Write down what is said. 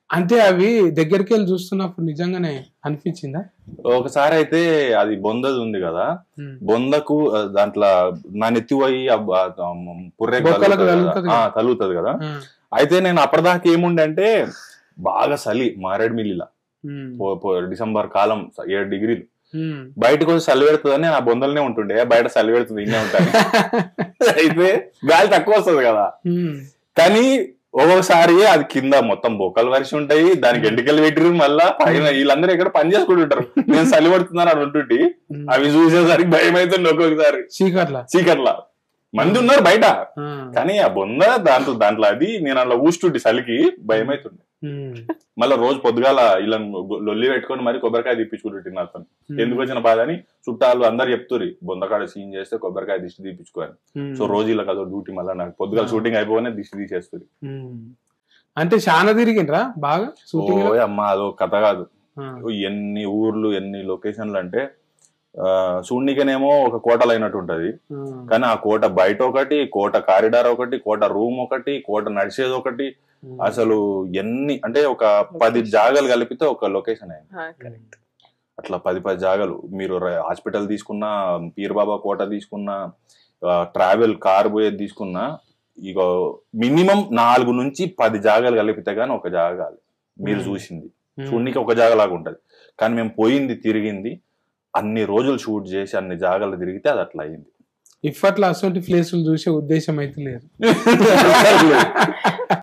అంటే అవి దగ్గరికి వెళ్ళి చూస్తున్నప్పుడు నిజంగానే అనిపించిందా ఒకసారి అయితే అది బొందది ఉంది కదా ఉమ్. బొందకు ఆ, దాంట్లో నా నెత్తి పోయి ఆ బ- ఆ పుర్రె బొక్కలకు తగులుతది తగులుతది కదా. కదా. ఆ, తగులుతది కదా ఆ, అయితే నేను అప్పటిదాకా ఏముండే అంటే బాగా చలి మారేడుమిల్లిలా ఉమ్, పో- పో- డిసెంబర్ కాలం ఏడు డిగ్రీలు ఉమ్. బయటకు వచ్చి చలి పెడుతుందని నా బొందలనే ఉంటుండే బయట చలి పెడుతుంది ఇన్నే ఉంటాను అయితే గాలి తక్కువ వస్తుంది కదా ఉమ్, కానీ ఒక్కొక్కసారి అది కింద మొత్తం బొక్కలు వరిసి ఉంటాయి దానికి ఎంటికలు పెట్టిరు మళ్ళా పైన వీళ్ళందరూ ఇక్కడ పని చేసుకుంటుంటారు నేను చలి పడుతున్నాను అని ఉంటుంటి ఉమ్. అవి చూసేసరికి భయం అవుతుంది ఒక్కొక్కసారి చీకట్ల చీకట్లా మంది ఉన్నారు బయట ఆ, కానీ ఆ బొంద దాంట్లో దాంట్లో అది నేను అలా ఊస్తుంటే చలికి భయం అవుతుంది ఉమ్, మళ్ళీ రోజు పొద్దుగాల ఇలా లొల్లి పెట్టుకొని మరి కొబ్బరికాయ తీపించుకుంటుంటే నాతో ఉమ్, ఎందుకు వచ్చిన బాధ అని చుట్టాలు అందరు చెప్తుర్రి బొందకాడ సీన్ చేస్తే కొబ్బరికాయ దిష్టి తీపించుకోవాలి ఉమ్, సో రోజు ఇలా కదా డ్యూటీ మళ్ళీ నాకు పొద్దుగాల షూటింగ్ అయిపోగానే దిష్టి తీసేస్తుంది ఉమ్. అంటే చాలా తిరిగిండ్రా బాగా షూటింగ్ ఓ అమ్మ అదో కథ కాదు ఎన్ని ఊర్లు ఎన్ని లొకేషన్లు అంటే ఆ, చూడ్నికనేమో ఒక కోటలు అయినట్టు ఉంటది కానీ ఆ కోట బయట ఒకటి కోట కారిడార్ ఒకటి కోట రూమ్ ఒకటి కోట నడిచేది ఒకటి అసలు ఎన్ని అంటే ఒక పది జాగాలు కలిపితే ఒక లొకేషన్ అయింది కరెక్ట్ అట్లా పది పది జాగాలు మీరు ర- హాస్పిటల్ తీసుకున్నా పీర్బాబా కోట తీసుకున్నా ట్రావెల్ కార్ పోయేది తీసుకున్నా ఇక మినిమం నాలుగు నుంచి పది జాగాలు కలిపితే గానీ ఒక జాగా కాదు మీరు Hmm. చూసింది చూడనికి ఒక జాగా లాగా ఉంటది కానీ మేము పోయింది తిరిగింది అన్ని రోజులు షూట్ చేసి అన్ని జాగాలు తిరిగితే అది అట్లా అయింది ఇప్పట్లో అటువంటి ప్లేసులు చూసే ఉద్దేశం అయితే లేదు